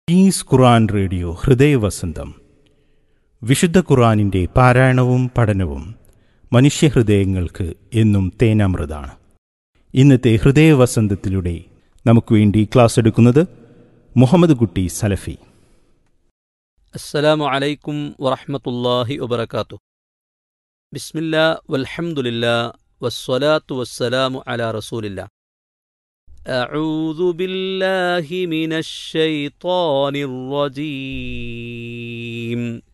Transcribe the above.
is Quran radio ഹൃദയവസന്തം വിശുദ്ധ ഖുറാനിൻ്റെ പാരായണവും പഠനവും മനുഷ്യഹൃദയങ്ങൾക്ക് എന്നും തേനാമൃതാണ് ഇന്നത്തെ ഹൃദയവസന്തത്തിലൂടെ നമുക്ക് വേണ്ടി ക്ലാസ് എടുക്കുന്നത് മുഹമ്മദ് കുട്ടി സലഫി അസ്സലാമു അലൈക്കും വറഹ്മത്തുള്ളാഹി വബറകാതുഹു ബിസ്മില്ലാ വൽഹംദുലില്ലാ വസ്സലാത്തു വസ്സലാമു അലാ റസൂലില്ലാ أعوذ بالله من الشيطان الرجيم